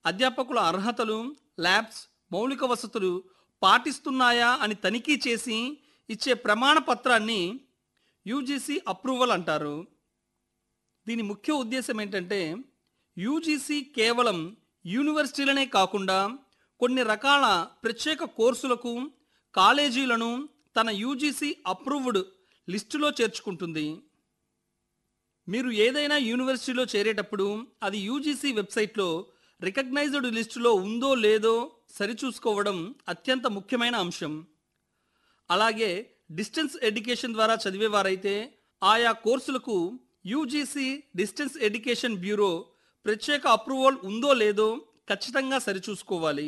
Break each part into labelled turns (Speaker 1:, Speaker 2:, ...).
Speaker 1: అధ్యాపకుల అర్హతలు ల్యాబ్స్ మౌలిక వసతులు పాటిస్తున్నాయా అని తనిఖీ చేసి ఇచ్చే ప్రమాణ పత్రాన్ని యూజీసీ అప్రూవల్ అంటారు దీని ముఖ్య ఉద్దేశం ఏంటంటే యూజీసీ కేవలం యూనివర్సిటీలనే కాకుండా కొన్ని రకాల ప్రత్యేక కోర్సులకు కాలేజీలను తన యూజీసీ అప్రూవ్డ్ లిస్టులో చేర్చుకుంటుంది మీరు ఏదైనా యూనివర్సిటీలో చేరేటప్పుడు అది యూజీసీ వెబ్సైట్లో రికగ్నైజ్డ్ లిస్టులో ఉందో లేదో సరిచూసుకోవడం అత్యంత ముఖ్యమైన అంశం అలాగే డిస్టెన్స్ ఎడ్యుకేషన్ ద్వారా చదివేవారైతే ఆయా కోర్సులకు యూజీసీ డిస్టెన్స్ ఎడ్యుకేషన్ బ్యూరో ప్రత్యేక అప్రూవల్ ఉందో లేదో ఖచ్చితంగా సరిచూసుకోవాలి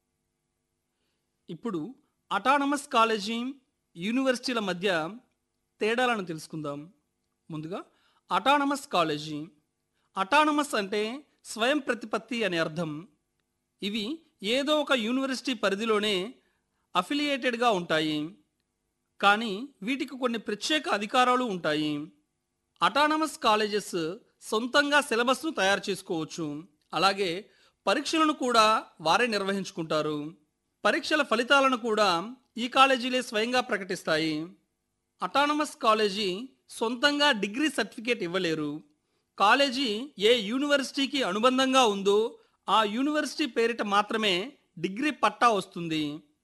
Speaker 1: ఇప్పుడు అటానమస్ కాలేజీ యూనివర్సిటీల మధ్య తేడాలను తెలుసుకుందాం ముందుగా అటానమస్ కాలేజీ అటానమస్ అంటే స్వయం ప్రతిపత్తి అని అర్థం ఇవి ఏదో ఒక యూనివర్సిటీ పరిధిలోనే అఫిలియేటెడ్గా ఉంటాయి కానీ వీటికి కొన్ని ప్రత్యేక అధికారాలు ఉంటాయి అటానమస్ కాలేజెస్ సొంతంగా సిలబస్ను తయారు చేసుకోవచ్చు అలాగే పరీక్షలను కూడా వారే నిర్వహించుకుంటారు పరీక్షల ఫలితాలను కూడా ఈ కాలేజీలే స్వయంగా ప్రకటిస్తాయి అటానమస్ కాలేజీ సొంతంగా డిగ్రీ సర్టిఫికేట్ ఇవ్వలేరు కాలేజీ ఏ యూనివర్సిటీకి అనుబంధంగా ఉందో ఆ యూనివర్సిటీ పేరిట మాత్రమే డిగ్రీ పట్టా వస్తుంది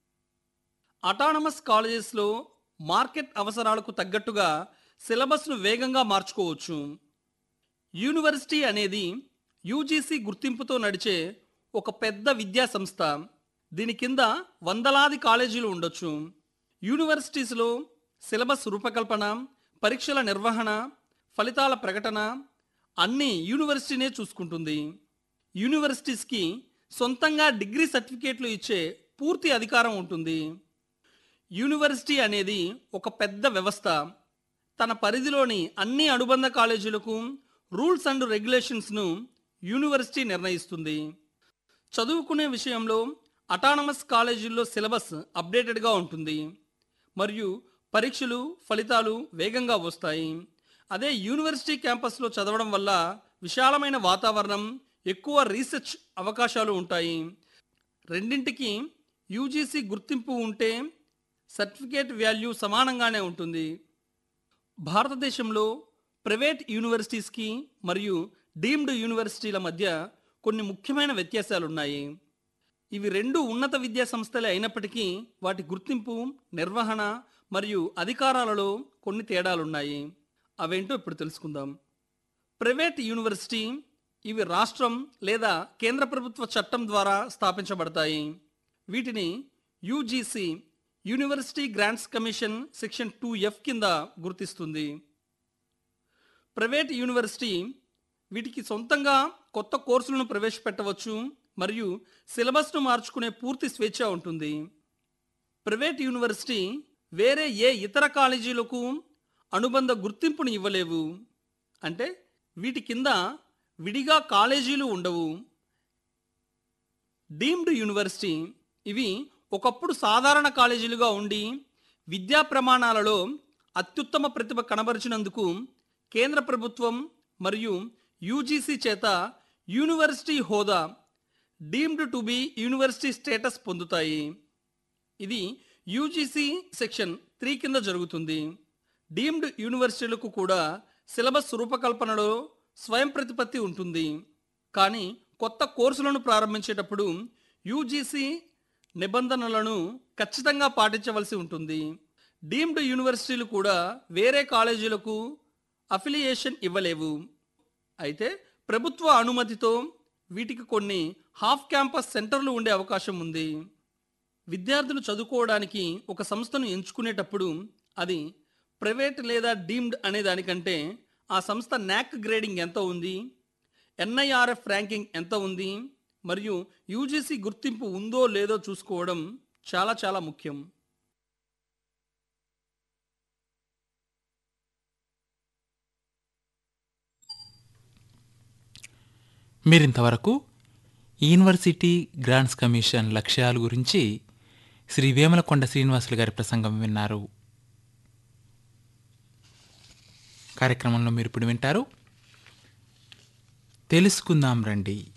Speaker 1: అటానమస్ కాలేజెస్లో మార్కెట్ అవసరాలకు తగ్గట్టుగా సిలబస్ను వేగంగా మార్చుకోవచ్చు యూనివర్సిటీ అనేది యూజీసీ గుర్తింపుతో నడిచే ఒక పెద్ద విద్యా సంస్థ దీని కింద వందలాది కాలేజీలు ఉండొచ్చు యూనివర్సిటీస్లో సిలబస్ రూపకల్పన పరీక్షల నిర్వహణ ఫలితాల ప్రకటన అన్నీ యూనివర్సిటీనే చూసుకుంటుంది యూనివర్సిటీస్కి సొంతంగా డిగ్రీ సర్టిఫికేట్లు ఇచ్చే పూర్తి అధికారం ఉంటుంది యూనివర్సిటీ అనేది ఒక పెద్ద వ్యవస్థ తన పరిధిలోని అన్ని అనుబంధ కాలేజీలకు రూల్స్ అండ్ రెగ్యులేషన్స్ను యూనివర్సిటీ నిర్ణయిస్తుంది చదువుకునే విషయంలో అటానమస్ కాలేజీల్లో సిలబస్ అప్డేటెడ్గా ఉంటుంది మరియు పరీక్షలు ఫలితాలు వేగంగా వస్తాయి అదే యూనివర్సిటీ క్యాంపస్లో చదవడం వల్ల విశాలమైన వాతావరణం ఎక్కువ రీసెర్చ్ అవకాశాలు ఉంటాయి రెండింటికి యూజీసీ గుర్తింపు ఉంటే సర్టిఫికేట్ వాల్యూ సమానంగానే ఉంటుంది భారతదేశంలో ప్రైవేట్ యూనివర్సిటీస్కి మరియు డీమ్డ్ యూనివర్సిటీల మధ్య కొన్ని ముఖ్యమైన వ్యత్యాసాలు ఉన్నాయి ఇవి రెండు ఉన్నత విద్యా సంస్థలే అయినప్పటికీ వాటి గుర్తింపు నిర్వహణ మరియు అధికారాలలో కొన్ని తేడాలున్నాయి అవేంటో ఇప్పుడు తెలుసుకుందాం ప్రైవేట్ యూనివర్సిటీ ఇవి రాష్ట్రం లేదా కేంద్ర ప్రభుత్వ చట్టం ద్వారా స్థాపించబడతాయి వీటిని UGC university grants commission section two F కింద గుర్తిస్తుంది ప్రైవేట్ యూనివర్సిటీ వీటికి సొంతంగా కొత్త కోర్సులను ప్రవేశపెట్టవచ్చు మరియు సిలబస్ను మార్చుకునే పూర్తి స్వేచ్ఛ ఉంటుంది ప్రైవేట్ యూనివర్సిటీ వేరే ఏ ఇతర కాలేజీలకు అనుబంధ గుర్తింపుని ఇవ్వలేవు అంటే వీటి కింద విడిగా కాలేజీలు ఉండవు డీమ్డ్ యూనివర్సిటీ ఇవి ఒకప్పుడు సాధారణ కాలేజీలుగా ఉండి విద్యా ప్రమాణాలలో అత్యుత్తమ ప్రతిభ కనబరిచినందుకు కేంద్ర ప్రభుత్వం మరియు యూజీసీ చేత యూనివర్సిటీ హోదా deemed to be university status పొందుతాయి ఇది యూజీసీ సెక్షన్ త్రీ కింద జరుగుతుంది డీమ్డ్ యూనివర్సిటీలకు కూడా సిలబస్ రూపకల్పనలో స్వయం ప్రతిపత్తి ఉంటుంది కానీ కొత్త కోర్సులను ప్రారంభించేటప్పుడు యూజీసీ నిబంధనలను ఖచ్చితంగా పాటించవలసి ఉంటుంది డీమ్డ్ యూనివర్సిటీలు కూడా వేరే కాలేజీలకు అఫిలియేషన్ ఇవ్వలేవు అయితే ప్రభుత్వ అనుమతితో వీటికి కొన్ని హాఫ్ క్యాంపస్ సెంటర్లు ఉండే అవకాశం ఉంది విద్యార్థులు చదువుకోవడానికి ఒక సంస్థను ఎంచుకునేటప్పుడు అది ప్రైవేట్ లేదా డీమ్డ్ అనే దానికంటే ఆ సంస్థ నాక్ గ్రేడింగ్ ఎంత ఉంది ఎన్ఐఆర్ఎఫ్ ర్యాంకింగ్ ఎంత ఉంది మరియు యూజీసీ గుర్తింపు ఉందో లేదో చూసుకోవడం చాలా చాలా ముఖ్యం
Speaker 2: మీరింతవరకు యూనివర్సిటీ గ్రాంట్స్ కమిషన్ లక్ష్యాల గురించి శ్రీ వేమలకొండ శ్రీనివాసులు గారి ప్రసంగం విన్నారు కార్యక్రమంలో మీరు ఇప్పుడు వింటారు తెలుసుకుందాం రండి